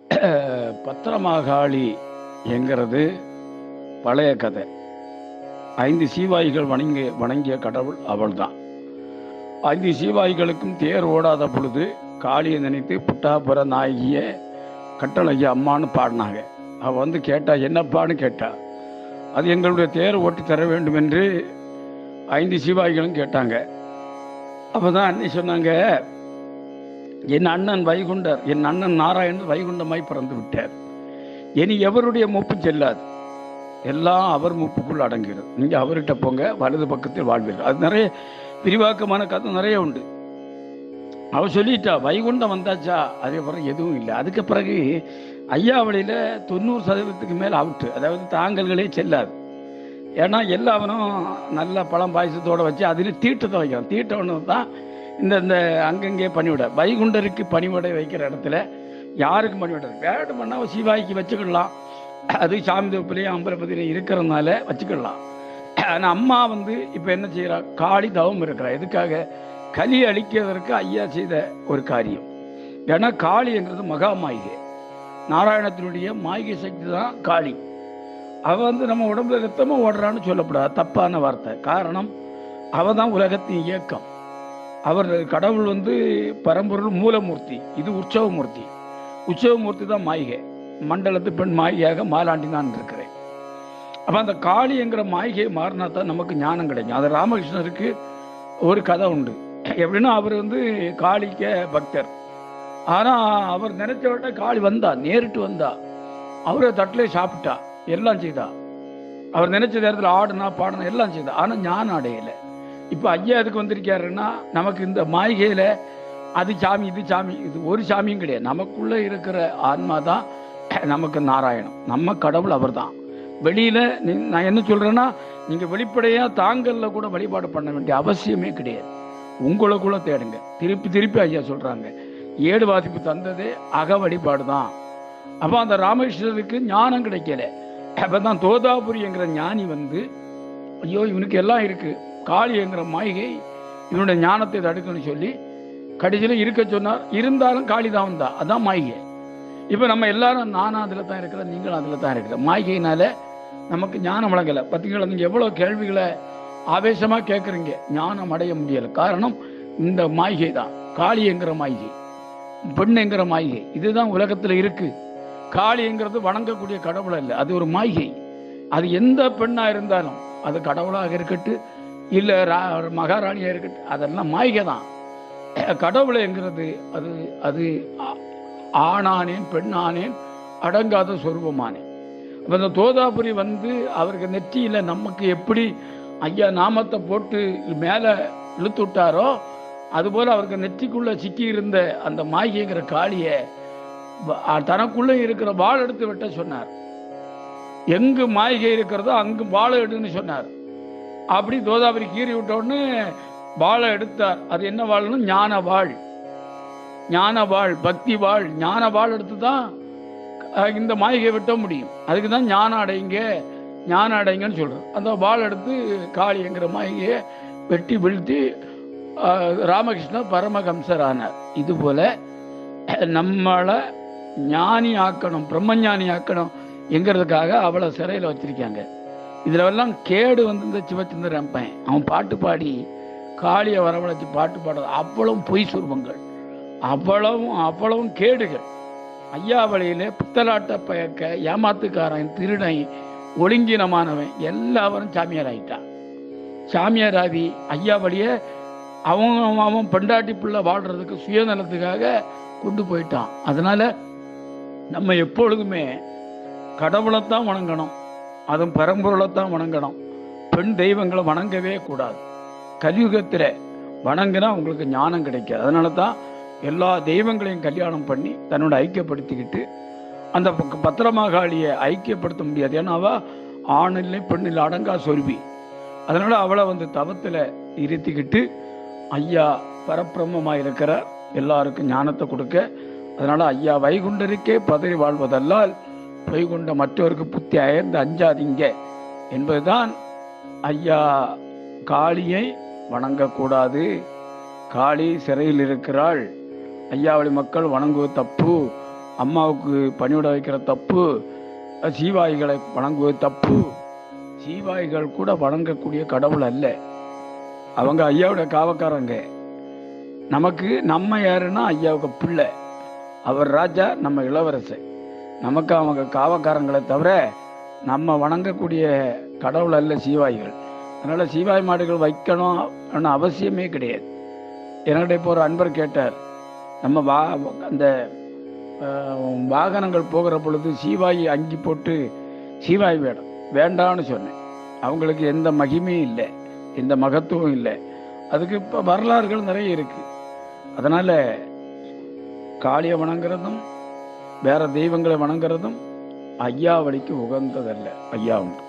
பத்திரமாகாளி என்கிறது பழைய கதை ஐந்து சீவாய்கள் வணங்கி வணங்கிய கடவுள் அவள்தான் ஐந்து சீவாய்களுக்கும் தேர் ஓடாத பொழுது காளியை நினைத்து புட்டாபுர நாயகிய கட்டளைய அம்மான்னு பாடினாங்க அவள் வந்து கேட்டா என்னப்பான்னு கேட்டா அது எங்களுடைய தேர் ஓட்டி தர வேண்டும் என்று ஐந்து சீவாய்களும் கேட்டாங்க அப்போ தான் அன்னை சொன்னாங்க என் அண்ணன் வைகுண்டர் என் அண்ணன் நாராயணன் வைகுண்டமாய் பிறந்து விட்டார் இனி எவருடைய மூப்பு செல்லாது எல்லாம் அவர் மூப்புக்குள் அடங்கிடும் நீங்கள் அவர்கிட்ட போங்க வலது பக்கத்தில் வாழ்வீர்கள் அது நிறைய விரிவாக்கமான கதை நிறைய உண்டு அவ சொல்லிட்டா வைகுண்டம் வந்தாச்சா அதுக்கப்புறம் எதுவும் இல்லை அதுக்கு பிறகு ஐயாவளியில் தொண்ணூறு சதவீதத்துக்கு மேல் அவுட்டு அதாவது தாங்கல்களே செல்லாது ஏன்னா எல்லாவனும் நல்ல பழம் பாயசத்தோடு வச்சு அதில் தீட்டத்தை வைக்கிறான் தீட்டம்னு தான் இந்த இந்த அங்கங்கே பணிவிட வைகுண்டருக்கு பணிவிடை வைக்கிற இடத்துல யாருக்கும் பணிவிட வேணுமன்னா சிவாய்க்கு வச்சுக்கிடலாம் அது சாமி தோப்பிலையும் அம்பலப்பதிலையும் இருக்கிறதுனால வச்சுக்கிடலாம் ஆனால் அம்மா வந்து இப்போ என்ன செய்கிறா காளி தவம் இருக்கிறா எதுக்காக கலி அழிக்கிறதற்கு ஐயா செய்த ஒரு காரியம் ஏன்னா காளிங்கிறது மகா மாயிகை நாராயணத்தினுடைய மாயிகை சக்தி தான் காளி அவ வந்து நம்ம உடம்புல ரத்தமாக ஓடுறான்னு சொல்லப்படாது தப்பான வார்த்தை காரணம் அவ தான் உலகத்தின் இயக்கம் அவர் கடவுள் வந்து பரம்பொருள் மூலமூர்த்தி இது உற்சவமூர்த்தி உற்சவமூர்த்தி தான் மாயிகை மண்டலத்து பெண் மாயிகையாக மாலாண்டி நான் இருக்கிறேன் அப்போ அந்த காளிங்கிற மாளிகையை மாறினா தான் நமக்கு ஞானம் கிடைக்கும் அது ராமகிருஷ்ணருக்கு ஒரு கதை உண்டு எப்படின்னா அவர் வந்து காளிக்க பக்தர் ஆனால் அவர் நினைச்சவட்ட காளி வந்தா நேரிட்டு வந்தா அவரை தட்டிலே சாப்பிட்டா எல்லாம் செய்தா அவர் நினைச்ச நேரத்தில் ஆடுனா பாடினா எல்லாம் செய்தா ஆனால் ஞானம் அடையலை இப்போ ஐயா எதுக்கு வந்திருக்காருன்னா நமக்கு இந்த மாளிகையில் அது சாமி இது சாமி இது ஒரு சாமியும் கிடையாது நமக்குள்ளே இருக்கிற ஆன்மா தான் நமக்கு நாராயணம் நம்ம கடவுள் அவர் தான் வெளியில் நான் என்ன சொல்கிறேன்னா நீங்கள் வெளிப்படையாக தாங்களில் கூட வழிபாடு பண்ண வேண்டிய அவசியமே கிடையாது உங்களுக்குள்ள தேடுங்க திருப்பி திருப்பி ஐயா சொல்கிறாங்க ஏடு வாசிப்பு தந்ததே அக வழிபாடு தான் அப்போ அந்த ராமகிருஷ்ணருக்கு ஞானம் கிடைக்கல அப்போ தான் தோதாபுரிங்கிற ஞானி வந்து ஐயோ இவனுக்கு எல்லாம் இருக்குது காளிங்கிற மாளிகை இவனுடைய ஞானத்தை தடுக்கணும்னு சொல்லி கடைசியில் இருக்க சொன்னார் இருந்தாலும் காளி தான் வந்தா அதான் மாளிகை இப்போ நம்ம எல்லாரும் நானும் அதில் தான் இருக்கிறேன் நீங்களும் அதில் தான் இருக்கிற மாளிகையினால நமக்கு ஞானம் வழங்கலை பார்த்தீங்களா நீங்கள் எவ்வளோ கேள்விகளை ஆவேசமாக கேட்குறீங்க ஞானம் அடைய முடியலை காரணம் இந்த மாளிகை தான் காளிங்கிற மாளிகை பெண்ணுங்கிற மாளிகை இதுதான் உலகத்தில் இருக்கு காளிங்கிறது வணங்கக்கூடிய கடவுள் இல்லை அது ஒரு மாளிகை அது எந்த பெண்ணாக இருந்தாலும் அது கடவுளாக இருக்கட்டும் இல்லை மகாராணியாக இருக்கட்டும் அதெல்லாம் மாளிகை தான் கடவுளைங்கிறது அது அது ஆணானேன் பெண்ணானேன் அடங்காத சொரூபமானேன் அப்போ இந்த தோதாபுரி வந்து அவருக்கு நெற்றியில் நமக்கு எப்படி ஐயா நாமத்தை போட்டு மேலே இழுத்து விட்டாரோ அதுபோல் அவருக்கு நெற்றிக்குள்ளே சிக்கி இருந்த அந்த மாய்கிங்கிற காளியை தனக்குள்ளே இருக்கிற வாள் எடுத்து வெட்ட சொன்னார் எங்கு மாய்கை இருக்கிறதோ அங்கு வாழை எடுன்னு சொன்னார் அப்படி தோதாபுரி கீறி விட்டோடனே வாழை எடுத்தார் அது என்ன வாழ்னு ஞான வாழ் ஞான வாழ் பக்தி வாழ் ஞான வாழ் எடுத்து தான் இந்த மாளிகை வெட்ட முடியும் அதுக்கு தான் ஞானம் அடைங்க ஞானம் அடைங்கன்னு சொல்கிறோம் அந்த வாள் எடுத்து காளிங்கிற மாளிகையை வெட்டி வீழ்த்தி ராமகிருஷ்ண பரமஹம்சர் ஆனார் இது போல நம்மளை ஞானி ஆக்கணும் பிரம்மஞானி ஆக்கணும் எங்கிறதுக்காக அவளை சிறையில் வச்சிருக்காங்க இதில் எல்லாம் கேடு வந்து இந்த சிவச்சந்திரன் பையன் அவன் பாட்டு பாடி காளியை வரவழைச்சு பாட்டு பாடுறது அவ்வளவும் பொய் சுருவங்கள் அவ்வளவும் அவ்வளவும் கேடுகள் ஐயாவளியிலே புத்தலாட்ட பயக்க ஏமாத்துக்காரன் திருடன் ஒழுங்கினமானவன் எல்லாவரும் சாமியார் ஆகிட்டான் சாமியார் ஆகி ஐயாவளியை அவன் அவன் பெண்டாட்டி பிள்ளை வாழ்கிறதுக்கு சுயநலத்துக்காக கொண்டு போயிட்டான் அதனால நம்ம எப்பொழுதுமே கடவுளைத்தான் வணங்கணும் அதுவும் பரம்பொருளைத்தான் வணங்கணும் பெண் தெய்வங்களை வணங்கவே கூடாது கலியுகத்தில் வணங்கினா உங்களுக்கு ஞானம் கிடைக்காது அதனால தான் எல்லா தெய்வங்களையும் கல்யாணம் பண்ணி தன்னோட ஐக்கியப்படுத்திக்கிட்டு அந்த பத்திரமாகாளியை ஐக்கியப்படுத்த முடியாது ஏன்னா அவள் ஆணில்லை பெண்ணில் அடங்கா சொருவி அதனால் அவளை வந்து தவத்தில் இருத்திக்கிட்டு ஐயா பரப்பிரமமாக இருக்கிற எல்லாருக்கும் ஞானத்தை கொடுக்க அதனால் ஐயா வைகுண்டருக்கே பதறி வாழ்வதல்லால் வைகுண்ட மற்றவருக்கு புத்தி அயர்ந்து அஞ்சாதீங்க என்பதுதான் ஐயா காளியை வணங்கக்கூடாது காளி சிறையில் இருக்கிறாள் ஐயாவளி மக்கள் வணங்குவது தப்பு அம்மாவுக்கு பணிவிட வைக்கிற தப்பு சீவாய்களை வணங்குவது தப்பு சீவாய்கள் கூட வணங்கக்கூடிய கடவுள் அல்ல அவங்க ஐயாவோட காவக்காரங்க நமக்கு நம்ம யாருன்னா ஐயாவுக்கு பிள்ளை அவர் ராஜா நம்ம இளவரசர் நமக்கு அவங்க காவக்காரங்களை தவிர நம்ம வணங்கக்கூடிய கடவுள் அல்ல சீவாய்கள் அதனால் சீவாய் மாடுகள் வைக்கணும் அவசியமே கிடையாது என்னிட்ட இப்போ ஒரு அன்பர் கேட்டார் நம்ம வா அந்த அஹ், வாகனங்கள் போகிற பொழுது சீவாய் அங்கி போட்டு சீவாய் வேடம் வேண்டான்னு சொன்னேன் அவங்களுக்கு எந்த மகிமையும் இல்லை எந்த மகத்துவம் இல்லை அதுக்கு இப்போ வரலாறுகள் நிறைய இருக்கு அதனால காளியை வணங்குறதும் வேற தெய்வங்களை வணங்குறதும் ஐயா வழிக்கு உகந்ததல்ல ஐயா உண்டு